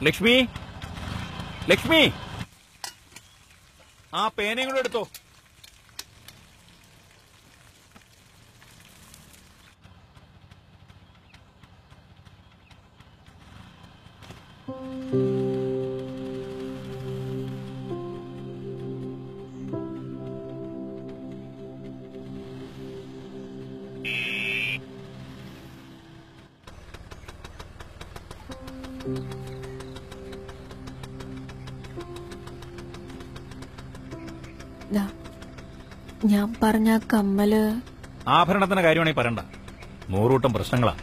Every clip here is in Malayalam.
ലക്ഷ്മി ലക്ഷ്മി ആ പേനയും കൂടെ എടുത്തോ ദാ, ഞാൻ പറഞ്ഞ ആ കമ്മല് ആഭരണത്തിന്റെ കാര്യമാണെങ്കിൽ പറയണ്ട നൂറൂട്ടം പ്രശ്നങ്ങളാ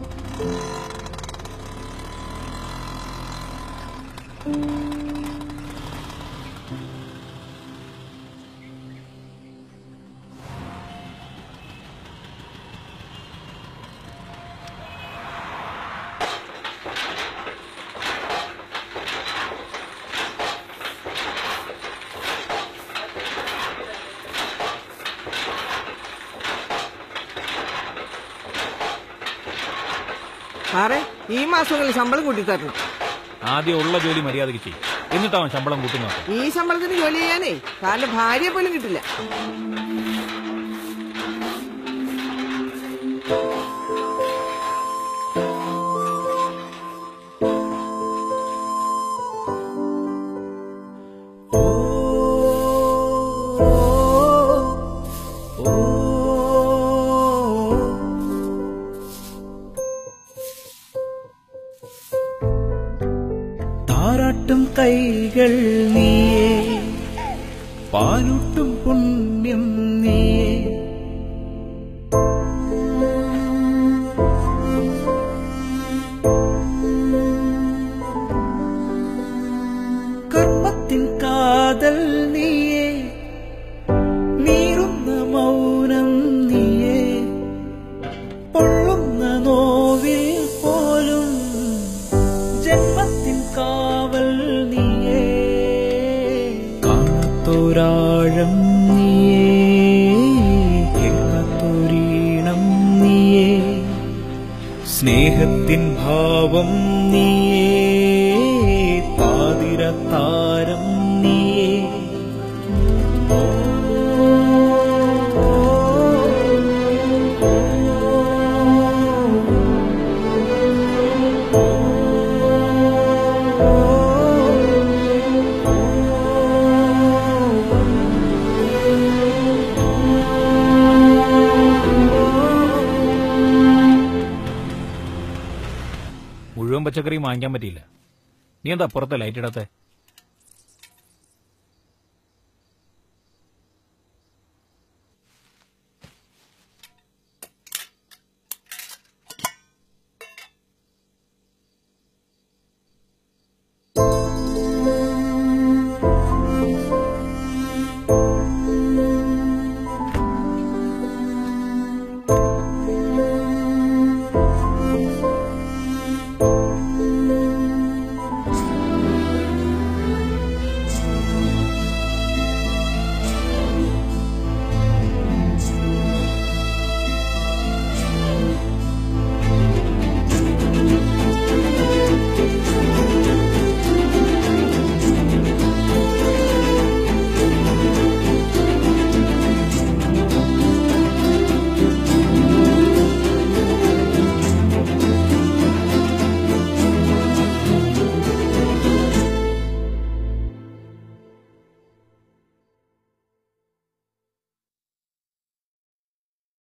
സാറേ ഈ മാസങ്ങളിൽ ശമ്പളം കൂട്ടി തരണം ആദ്യം ഉള്ള ജോലി മര്യാദയ്ക്ക് ചെയ്യും എന്നിട്ടാവും ശമ്പളം കൂട്ടുന്നത് ഈ ശമ്പളത്തിന് ജോലി ചെയ്യാനേ സാറിന്റെ ഭാര്യയെ പോലും കിട്ടില്ല താരാട്ടും കൈകൾ നീയേ പാലൂട്ടും പുണ്യം നീയേ കർമ്മത്തിൻ കാതൽ നീയേ നീറുന്ന മൗനം നീയേ പൊള്ളുന്ന നോവിൽ പോലും ജന്മത്തിൻ കാവൽ നീയേ കാണാത്തൊരാഴം നീയേ കേൾക്കാത്തൊരീണം നീയേ സ്നേഹത്തിൻ ഭാവം നീയേ പാതിരത്താരം നീയേ മുഴുവൻ പച്ചക്കറിയും വാങ്ങിക്കാൻ പറ്റിയില്ല നീ എന്താ പുറത്തെ ലൈറ്റ് ഇടാത്തെ